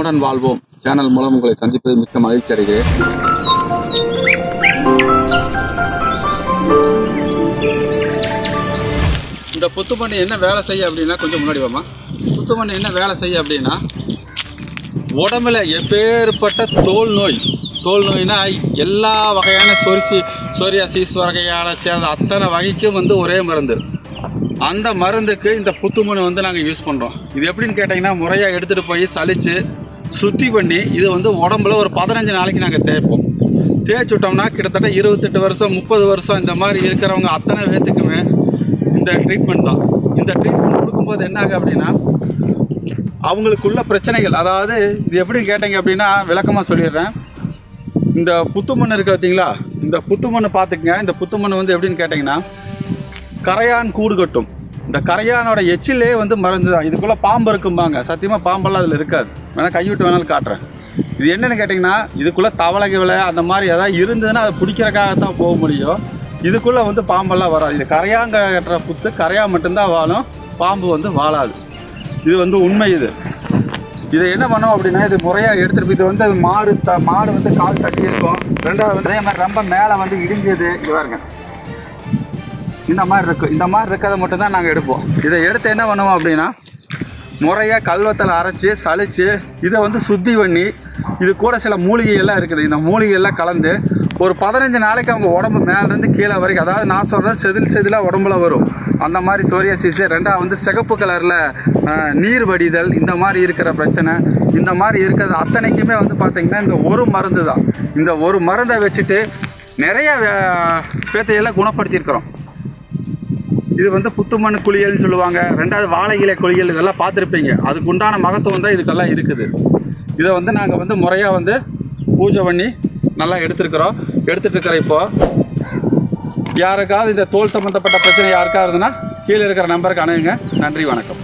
வளமுடன் வாழ்வோம் சேனல் மூலம் உங்களை சந்திப்பது மிக்க மகிழ்ச்சி அடைகிறேன் இந்த புத்துமண்ணி என்ன வேலை செய்ய அப்படின்னா கொஞ்சம் முன்னாடி வாமா புத்துமண்ணி என்ன வேலை செய்ய அப்படின்னா உடம்புல எப்பேற்பட்ட தோல் நோய் தோல் நோய்னா எல்லா வகையான சொரிசி சொரியாசிஸ் வகையான சேர்ந்த அத்தனை வகைக்கும் வந்து ஒரே மருந்து அந்த மருந்துக்கு இந்த புத்துமணி வந்து நாங்கள் யூஸ் பண்ணுறோம் இது எப்படின்னு கேட்டிங்கன்னா முறையாக எடுத்துகிட்டு போய் சலித்து சுத்தி பண்ணி இது வந்து உடம்புல ஒரு பதினஞ்சு நாளைக்கு நாங்கள் தேய்ப்போம் தேய்ச்சி விட்டோம்னா கிட்டத்தட்ட இருபத்தெட்டு வருஷம் முப்பது வருஷம் இந்த மாதிரி இருக்கிறவங்க அத்தனை பேர்த்துக்குமே இந்த ட்ரீட்மெண்ட் தான் இந்த ட்ரீட்மெண்ட் கொடுக்கும்போது என்ன ஆகும் அப்படின்னா அவங்களுக்குள்ள பிரச்சனைகள் அதாவது இது எப்படி கேட்டீங்க அப்படின்னா விளக்கமாக சொல்லிடுறேன் இந்த புத்துமண் இருக்கு பார்த்தீங்களா இந்த புத்துமண்ணை பார்த்துக்குங்க இந்த புத்துமண் வந்து எப்படின்னு கேட்டிங்கன்னா கரையான் கூடு கட்டும் இந்த கரையானோட எச்சிலே வந்து மருந்து தான் இதுக்குள்ளே பாம்பு இருக்கும்பாங்க சத்தியமாக பாம்பெல்லாம் அதில் இருக்காது வேணால் கைவிட்டு வேணாலும் காட்டுறேன் இது என்னென்னு கேட்டிங்கன்னா இதுக்குள்ளே தவளை கிவலை அந்த மாதிரி ஏதாவது இருந்ததுன்னா அதை பிடிக்கிறக்காக தான் போக முடியும் இதுக்குள்ளே வந்து பாம்பெல்லாம் வராது இது கரையாங்க கட்டுற புத்து கரையா மட்டும்தான் வாழும் பாம்பு வந்து வாழாது இது வந்து உண்மை இது இதை என்ன பண்ணோம் அப்படின்னா இது முறையாக எடுத்துட்டு போய் இது வந்து அது மாடு த மாடு வந்து கால் தட்டி இருக்கும் ரெண்டாவது வந்து அதே மாதிரி ரொம்ப மேலே வந்து இடிஞ்சது இது பாருங்க இந்த மாதிரி இருக்கும் இந்த மாதிரி இருக்கிறத மட்டும் தான் நாங்கள் எடுப்போம் இதை எடுத்து என்ன பண்ணுவோம் அப்படின்னா முறையாக கல்வத்தில் அரைச்சி சலிச்சு இதை வந்து சுத்தி பண்ணி இது கூட சில மூலிகைகள்லாம் இருக்குது இந்த மூலிகைகள்லாம் கலந்து ஒரு பதினஞ்சு நாளைக்கு அவங்க உடம்பு மேலேருந்து கீழே வரைக்கும் அதாவது நான் சொல்கிறேன் செதில் செதிலாக உடம்புல வரும் அந்த மாதிரி சோரியாசிஸ் ரெண்டாவது வந்து சிகப்பு கலரில் நீர் வடிதல் இந்த மாதிரி இருக்கிற பிரச்சனை இந்த மாதிரி இருக்கிறது அத்தனைக்குமே வந்து பார்த்திங்கன்னா இந்த ஒரு மருந்து தான் இந்த ஒரு மருந்தை வச்சுட்டு நிறைய வே- பேத்தையெல்லாம் குணப்படுத்தியிருக்கிறோம் இது வந்து புத்துமண் குளியல்னு சொல்லுவாங்க ரெண்டாவது வாழை இலை குளியல் இதெல்லாம் பார்த்துருப்பீங்க அதுக்கு உண்டான மகத்துவம் தான் இதுக்கெல்லாம் இருக்குது இதை வந்து நாங்கள் வந்து முறையாக வந்து பூஜை பண்ணி நல்லா எடுத்துருக்குறோம் எடுத்துட்டு இருக்கிற இப்போ யாருக்காவது இந்த தோல் சம்மந்தப்பட்ட பிரச்சனை யாருக்கா இருந்ததுன்னா கீழே இருக்கிற நம்பருக்கு அணுகுங்க நன்றி வணக்கம்